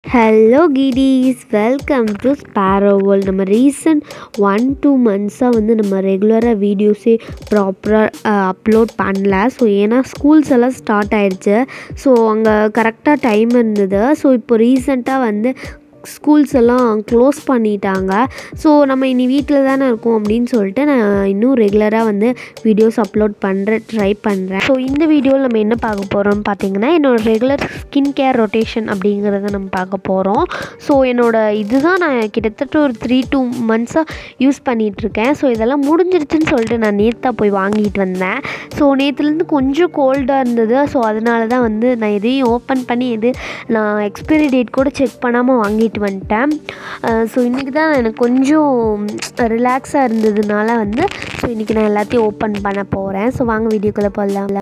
hello kiddies welcome to Sparrow World நம்ம recent one two மந்த்ஸாக வந்து நம்ம ரெகுலராக வீடியோஸே ப்ராப்பராக அப்லோட் பண்ணல ஸோ ஏன்னா ஸ்கூல்ஸ் எல்லாம் ஸ்டார்ட் ஆயிடுச்சு ஸோ அங்கே கரெக்டாக டைம் இருந்தது ஸோ இப்போ ரீசெண்டாக வந்து ஸ்கூல்ஸ் எல்லாம் க்ளோஸ் பண்ணிட்டாங்க ஸோ நம்ம இனி வீட்டில் தானே இருக்கோம் அப்படின்னு சொல்லிட்டு நான் இன்னும் ரெகுலராக வந்து வீடியோஸ் அப்லோட் பண்ணுற ட்ரை பண்ணுறேன் ஸோ இந்த வீடியோவில் நம்ம என்ன பார்க்க போகிறோம்னு பார்த்தீங்கன்னா என்னோடய ரெகுலர் ஸ்கின் கேர் ரொட்டேஷன் அப்படிங்கிறத நம்ம பார்க்க போகிறோம் ஸோ என்னோட இதுதான் நான் கிட்டத்தட்ட ஒரு த்ரீ டூ மந்த்ஸாக யூஸ் பண்ணிகிட்ருக்கேன் ஸோ இதெல்லாம் முடிஞ்சிருச்சுன்னு சொல்லிட்டு நான் நேத்தாக போய் வாங்கிட்டு வந்தேன் ஸோ நேற்றுலேருந்து கொஞ்சம் கோல்டாக இருந்தது ஸோ அதனால தான் வந்து நான் எதையும் ஓப்பன் பண்ணி எது நான் எக்ஸ்பைரி டேட் கூட செக் பண்ணாமல் வாங்கிட்டு வந்துட்டேன் ஸோ இன்றைக்கி தான் எனக்கு கொஞ்சம் ரிலாக்ஸாக இருந்ததுனால வந்து ஸோ இன்றைக்கி நான் எல்லாத்தையும் ஓப்பன் பண்ண போகிறேன் ஸோ வாங்க வீடியோக்குள்ளே போடலாம்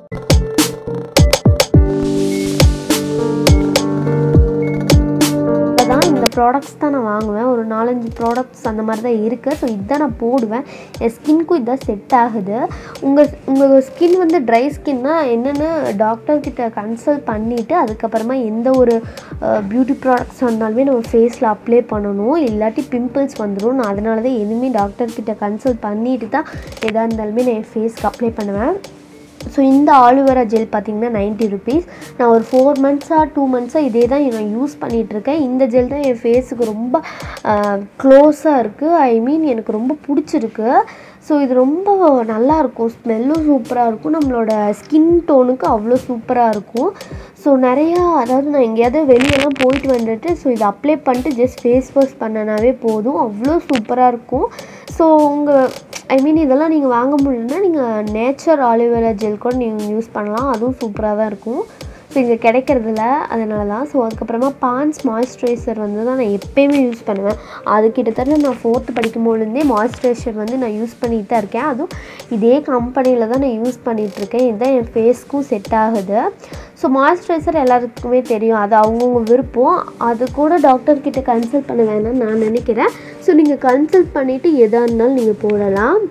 தான் இந்த ப்ராடக்ட்ஸ் தான் நான் வாங்குவேன் ஒரு நாலஞ்சு ப்ராடக்ட்ஸ் அந்த மாதிரி தான் இருக்குது ஸோ இதுதான் நான் போடுவேன் என் ஸ்கின்க்கும் இதான் செட் ஆகுது உங்கள் உங்கள் ஸ்கின் வந்து ட்ரை ஸ்கின்னா என்னென்னு டாக்டர்கிட்ட கன்சல்ட் பண்ணிவிட்டு அதுக்கப்புறமா எந்த ஒரு பியூட்டி ப்ராடக்ட்ஸ் வந்தாலுமே நம்ம ஃபேஸில் அப்ளை பண்ணணும் இல்லாட்டி பிம்பிள்ஸ் வந்துடும் நான் அதனால தான் எதுவுமே டாக்டர்கிட்ட கன்சல்ட் பண்ணிட்டு தான் எதாக இருந்தாலுமே நான் என் ஃபேஸ்க்கு அப்ளை பண்ணுவேன் ஸோ இந்த ஆலுவேரா ஜெல் பார்த்திங்கன்னா நைன்ட்டி ருபீஸ் நான் ஒரு ஃபோர் மந்த்ஸாக டூ மந்த்ஸாக இதே தான் நான் யூஸ் பண்ணிகிட்ருக்கேன் இந்த ஜெல் தான் என் ஃபேஸுக்கு ரொம்ப க்ளோஸாக இருக்குது ஐ மீன் எனக்கு ரொம்ப பிடிச்சிருக்கு ஸோ இது ரொம்ப நல்லாயிருக்கும் ஸ்மெல்லும் சூப்பராக இருக்கும் நம்மளோட ஸ்கின் டோனுக்கு அவ்வளோ சூப்பராக இருக்கும் ஸோ நிறையா அதாவது நான் எங்கேயாவது வெளியெல்லாம் போயிட்டு வந்துட்டு ஸோ இதை அப்ளை பண்ணிட்டு ஜஸ்ட் ஃபேஸ் வாஷ் பண்ணனாவே போதும் அவ்வளோ சூப்பராக இருக்கும் ஸோ உங்கள் ஐ மீன் இதெல்லாம் நீங்கள் வாங்க முடியலன்னா நீங்கள் நேச்சர் ஆலிவேரா ஜெல் கூட நீங்கள் யூஸ் பண்ணலாம் அதுவும் சூப்பராக தான் இருக்கும் ஸோ இங்கே கிடைக்கிறதில்ல அதனால தான் ஸோ அதுக்கப்புறமா பான்ஸ் மாய்ஸ்சரைசர் வந்து தான் நான் எப்போயுமே யூஸ் பண்ணுவேன் அது கிட்டத்தட்ட நான் ஃபோர்த்து படிக்கும்போதுலேருந்தே மாய்ஸ்சரைசர் வந்து நான் யூஸ் பண்ணிட்டு தான் இருக்கேன் அதுவும் இதே கம்பெனியில் தான் நான் யூஸ் பண்ணிகிட்ருக்கேன் இதுதான் என் ஃபேஸ்க்கும் செட் ஆகுது ஸோ மாய்ஸ்சரைசர் எல்லாருக்குமே தெரியும் அது அவங்கவுங்க விருப்பம் அது கூட டாக்டர்கிட்ட கன்சல்ட் பண்ண வேணாம்னு நான் நினைக்கிறேன் ஸோ நீங்கள் கன்சல்ட் பண்ணிவிட்டு எதாக இருந்தாலும் நீங்கள் போடலாம்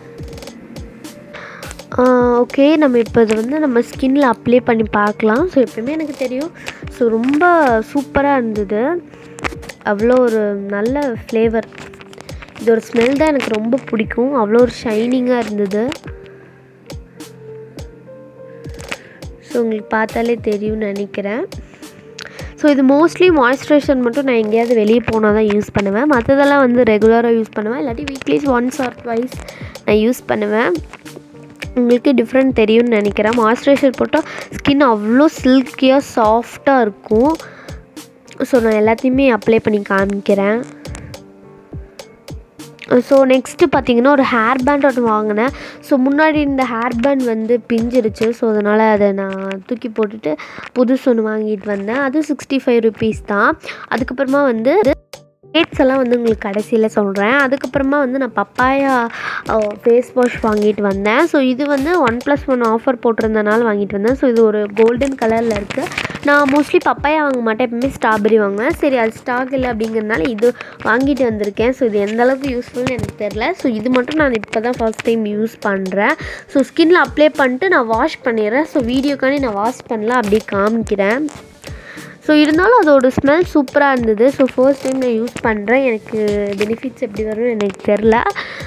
ஓகே நம்ம இப்போ இதை வந்து நம்ம ஸ்கின்னில் அப்ளை பண்ணி பார்க்கலாம் ஸோ எப்பயுமே எனக்கு தெரியும் ஸோ ரொம்ப சூப்பராக இருந்தது அவ்வளோ ஒரு நல்ல ஃப்ளேவர் இதோட ஸ்மெல் தான் எனக்கு ரொம்ப பிடிக்கும் அவ்வளோ ஒரு ஷைனிங்காக இருந்தது ஸோ உங்களுக்கு பார்த்தாலே தெரியும்னு நினைக்கிறேன் ஸோ இது மோஸ்ட்லி மாய்ஸ்சரைசர் மட்டும் நான் எங்கேயாவது வெளியே போனால் தான் யூஸ் பண்ணுவேன் மற்றதெல்லாம் வந்து ரெகுலராக யூஸ் பண்ணுவேன் இல்லாட்டி வீக்லிஸ் ஒன்ஸ் ஆர் ட்வைஸ் நான் யூஸ் பண்ணுவேன் உங்களுக்கு டிஃப்ரெண்ட் தெரியும்னு நினைக்கிறேன் மாய்ஸ்சரைசர் போட்டால் ஸ்கின் அவ்வளோ சில்கியாக சாஃப்டாக இருக்கும் ஸோ நான் எல்லாத்தையுமே அப்ளை பண்ணி காமிக்கிறேன் ஸோ நெக்ஸ்ட்டு பார்த்தீங்கன்னா ஒரு ஹேர் பேண்ட் ஒன்று வாங்கினேன் ஸோ முன்னாடி இந்த ஹேர் பேண்ட் வந்து பிஞ்சிருச்சு ஸோ அதனால் அதை நான் தூக்கி போட்டுட்டு புதுசு ஒன்று வாங்கிட்டு வந்தேன் அது சிக்ஸ்டி ஃபைவ் ருபீஸ் தான் அதுக்கப்புறமா வந்து ரேட்ஸ் எல்லாம் வந்து உங்களுக்கு கடைசியில் சொல்கிறேன் அதுக்கப்புறமா வந்து நான் பப்பாயா ஃபேஸ் வாஷ் வாங்கிட்டு வந்தேன் ஸோ இது வந்து ஒன் ப்ளஸ் ஒன் ஆஃபர் போட்டிருந்தனால வாங்கிட்டு வந்தேன் ஸோ இது ஒரு கோல்டன் கலரில் இருக்குது நான் மோஸ்ட்லி பப்பாயா வாங்க மாட்டேன் எப்பவுமே ஸ்ட்ராபெரி வாங்குவேன் சரி அது ஸ்டாக் இல்லை அப்படிங்கிறதுனால இது வாங்கிட்டு வந்திருக்கேன் ஸோ இது எந்த அளவுக்கு யூஸ்ஃபுல்னு எனக்கு தெரில ஸோ இது மட்டும் நான் இப்போ தான் ஃபர்ஸ்ட் டைம் யூஸ் பண்ணுறேன் ஸோ ஸ்கின்னில் அப்ளை பண்ணிட்டு நான் வாஷ் பண்ணிடுறேன் ஸோ வீடியோக்காண்டி நான் வாஷ் பண்ணல அப்படியே காமிக்கிறேன் ஸோ இருந்தாலும் அதோட ஸ்மெல் சூப்பராக இருந்தது ஸோ ஃபர்ஸ்ட் டைம் நான் யூஸ் பண்ணுறேன் எனக்கு பெனிஃபிட்ஸ் எப்படி வரும்னு எனக்கு தெரில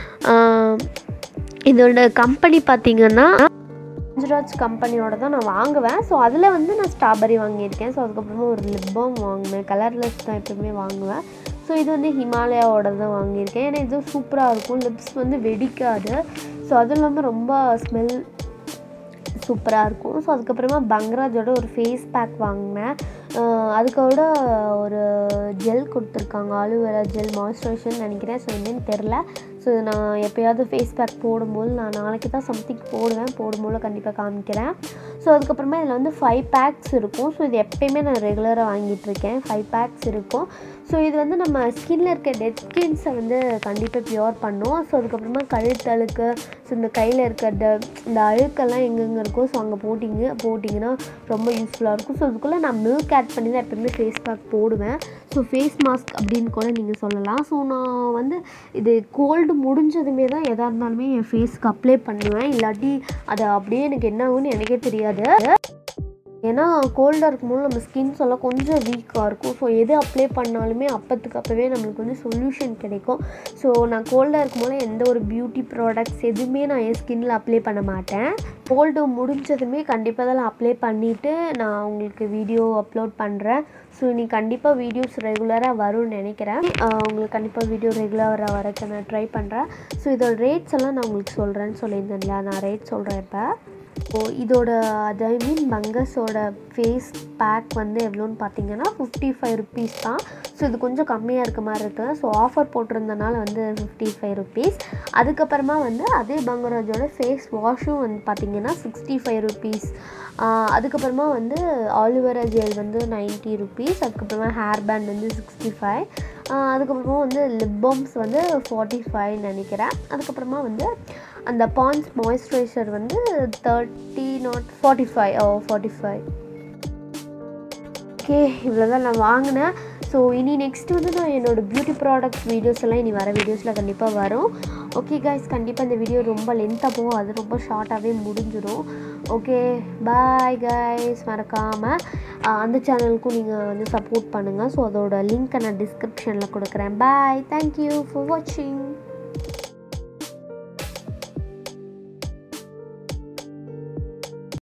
இதோட கம்பெனி பார்த்திங்கன்னா பஞ்சராஜ் கம்பெனியோட தான் நான் வாங்குவேன் ஸோ அதில் வந்து நான் ஸ்ட்ராபெரி வாங்கியிருக்கேன் ஸோ அதுக்கப்புறமா ஒரு லிப் பாம் வாங்கினேன் கலர்லெஸ் தான் எப்பவுமே வாங்குவேன் ஸோ இது வந்து ஹிமாலயாவோட தான் வாங்கியிருக்கேன் ஏன்னா இது சூப்பராக இருக்கும் லிப்ஸ் வந்து வெடிக்காது ஸோ அதுவும் இல்லாமல் ரொம்ப ஸ்மெல் சூப்பராக இருக்கும் ஸோ அதுக்கப்புறமா பங்ராஜோட ஒரு ஃபேஸ் பேக் வாங்கினேன் அதுக்கோட ஒரு ஜெல் கொடுத்துருக்காங்க ஆலுவேரா ஜெல் மாய்ஸ்சரைசர்னு நினைக்கிறேன் ஸோ என்னன்னு தெரில ஸோ நான் எப்போயாவது ஃபேஸ் பேக் போடும்போது நான் நாளைக்கு தான் சம்திங் போடுவேன் போடும்போது கண்டிப்பாக காமிக்கிறேன் ஸோ அதுக்கப்புறமா இதில் வந்து ஃபைவ் பேக்ஸ் இருக்கும் ஸோ இது எப்பயுமே நான் ரெகுலராக வாங்கிட்டுருக்கேன் ஃபைவ் பேக்ஸ் இருக்கும் ஸோ இது வந்து நம்ம ஸ்கின்னில் இருக்க டெட் ஸ்கின்ஸை வந்து கண்டிப்பாக ப்யூர் பண்ணும் ஸோ அதுக்கப்புறமா கழுத்தழுக்கு ஸோ இந்த கையில் இருக்க ட இந்த அழுக்கெல்லாம் எங்கெங்கே இருக்கோ ஸோ அங்கே போட்டிங்க போட்டிங்கன்னா ரொம்ப யூஸ்ஃபுல்லாக இருக்கும் ஸோ அதுக்குள்ளே நான் மில்க் ஆட் பண்ணி தான் எப்போயுமே ஃபேஸ் பேக் போடுவேன் ஸோ ஃபேஸ் மாஸ்க் அப்படின்னு கூட நீங்கள் சொல்லலாம் ஸோ நான் வந்து இது கோல்டு முடிஞ்சதுமே தான் எதாக இருந்தாலுமே என் ஃபேஸ்க்கு அப்ளை பண்ணுவேன் இல்லாட்டி அது அப்படியே எனக்கு என்ன ஆகும்னு எனக்கே தெரியாது ஏன்னா கோல்டாக இருக்கும்போது நம்ம ஸ்கின்ஸ் எல்லாம் கொஞ்சம் வீக்காக இருக்கும் ஸோ எது அப்ளை பண்ணாலுமே அப்பத்துக்கு அப்போவே நம்மளுக்கு வந்து சொல்யூஷன் கிடைக்கும் ஸோ நான் கோல்டாக இருக்கும்போது எந்த ஒரு பியூட்டி ப்ராடக்ட்ஸ் எதுவுமே நான் என் ஸ்கின்னில் அப்ளை பண்ண மாட்டேன் கோல்டு முடிஞ்சதுமே கண்டிப்பாக அதெல்லாம் அப்ளை பண்ணிவிட்டு நான் உங்களுக்கு வீடியோ அப்லோட் பண்ணுறேன் ஸோ இனி கண்டிப்பாக வீடியோஸ் ரெகுலராக வரும்னு நினைக்கிறேன் ஆஹ் உங்களுக்கு கண்டிப்பாக வீடியோ ரெகுலராக வரக்கு நான் ட்ரை பண்ணுறேன் ஸோ இதோட ரேட்ஸ் எல்லாம் நான் உங்களுக்கு சொல்கிறேன்னு சொல்லியிருந்தேன் இல்லையா நான் ரேட் சொல்கிறேன் இப்போ ஸோ இதோட அது ஐ மீன் பங்கஸோட ஃபேஸ் பேக் வந்து எவ்வளோன்னு பார்த்தீங்கன்னா ஃபிஃப்டி ஃபைவ் ருபீஸ் தான் ஸோ இது கொஞ்சம் கம்மியாக இருக்க மாதிரி இருக்குது ஸோ ஆஃபர் போட்டிருந்தனால வந்து ஃபிஃப்டி ஃபைவ் ருபீஸ் அதுக்கப்புறமா வந்து அதே பங்கராஜோட ஃபேஸ் வாஷும் வந்து பார்த்தீங்கன்னா சிக்ஸ்டி ஃபைவ் ருபீஸ் அதுக்கப்புறமா வந்து ஆலிவேரா ஜெல் வந்து நைன்ட்டி ருபீஸ் அதுக்கப்புறமா ஹேர் பேண்ட் வந்து சிக்ஸ்டி ஃபைவ் அதுக்கப்புறமா வந்து லிப் பாம்ஸ் வந்து ஃபார்ட்டி ஃபைவ் நினைக்கிறேன் அதுக்கப்புறமா வந்து அந்த பான்ஸ் மாய்ஸ்சரைசர் வந்து thirty not forty five oh forty five okay இவ்வளோ தான் நான் வாங்கினேன் ஸோ இனி நெக்ஸ்ட் வந்து நான் என்னோடய பியூட்டி ப்ராடக்ட்ஸ் வீடியோஸ் எல்லாம் இனி வர வீடியோஸில் கண்டிப்பாக வரும் ஓகே கைஸ் கண்டிப்பாக இந்த வீடியோ ரொம்ப லென்த்தாக போகும் அது ரொம்ப ஷார்ட்டாகவே முடிஞ்சிடும் ஓகே பாய் கைஸ் மறக்காமல் அந்த சேனலுக்கும் நீங்கள் வந்து சப்போர்ட் பண்ணுங்கள் ஸோ அதோட லிங்க்கை நான் டிஸ்கிரிப்ஷனில் கொடுக்குறேன் பாய் தேங்க்யூ ஃபார் வாட்சிங்